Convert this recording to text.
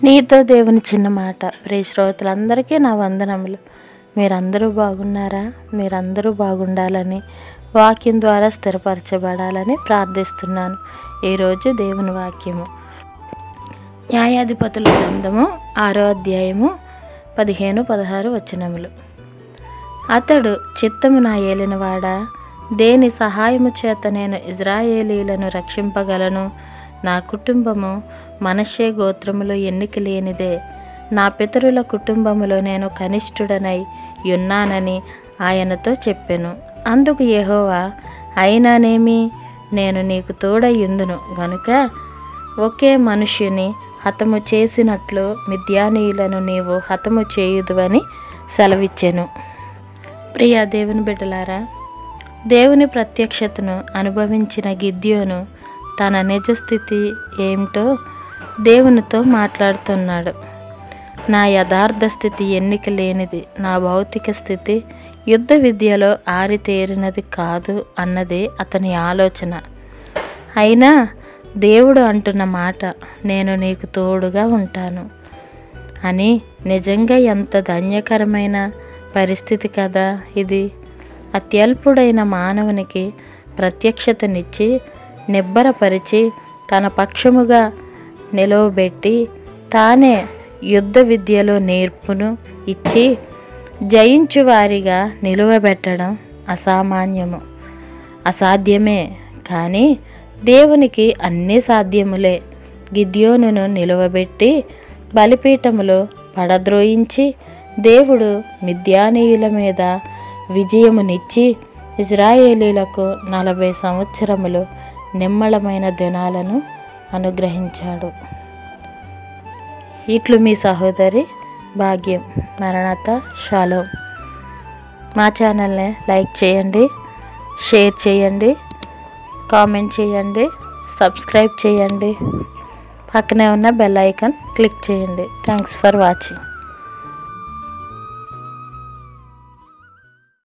నీతో దేవుని చిన్న మాట ప్రియ శ్రోతలందరికీ నా వందనములు మీరందరూ బాగున్నారా మీరందరూ బాగుండాలని వాక్యం ద్వారా స్థిరపరచబడాలని ప్రార్థిస్తున్నాను ఈరోజు దేవుని వాక్యము న్యాయాధిపతుల గ్రంథము ఆరో అధ్యాయము పదిహేను పదహారు వచనములు అతడు చిత్తము నా ఏలినవాడా దేని సహాయము చేత నేను ఇజ్రాయేలీలను రక్షింపగలను నా కుటుంబము మనషే గోత్రములో ఎన్నిక లేనిదే నా పితరుల కుటుంబములో నేను కనిష్ఠుడనై ఉన్నానని ఆయనతో చెప్పెను అందుకు యెహోవా అయినానేమి నేను నీకు తోడయ్యుందును గనుక ఒకే మనుష్యుని హతము చేసినట్లు మిద్యానీయులను నీవు హతము చేయుదువని సెలవిచ్చెను ప్రియ దేవుని బిడ్డలారా దేవుని ప్రత్యక్షతను అనుభవించిన గిద్యోను తన నిజస్థితి ఏమిటో దేవునితో మాట్లాడుతున్నాడు నా యథార్థ స్థితి ఎన్నిక లేనిది నా భౌతిక స్థితి యుద్ధ విద్యలో ఆరితేరినది కాదు అన్నదే అతని ఆలోచన అయినా దేవుడు అంటున్న మాట నేను నీకు తోడుగా ఉంటాను అని నిజంగా ఎంత ధన్యకరమైన పరిస్థితి కదా ఇది అత్యల్పుడైన మానవునికి ప్రత్యక్షతనిచ్చి నిబ్బరపరిచి తన పక్షముగా నిలవబెట్టి తానే యుద్ధ విద్యలో నేర్పును ఇచ్చి జయించు వారిగా నిలువబెట్టడం అసామాన్యము అసాధ్యమే కానీ దేవునికి అన్నీ సాధ్యములే గిద్యోనును నిలువబెట్టి బలిపీఠములో పడద్రోయించి దేవుడు మిద్యానీయుల మీద విజయమునిచ్చి ఇజ్రాయేలీలకు నలభై సంవత్సరములు నిమ్మళమైన దినాలను అనుగ్రహించాడు ఇట్లు మీ సహోదరి భాగ్యం మరణత షాలో మా ఛానల్ని లైక్ చేయండి షేర్ చేయండి కామెంట్ చేయండి సబ్స్క్రైబ్ చేయండి పక్కనే ఉన్న బెల్ ఐకాన్ క్లిక్ చేయండి థ్యాంక్స్ ఫర్ వాచింగ్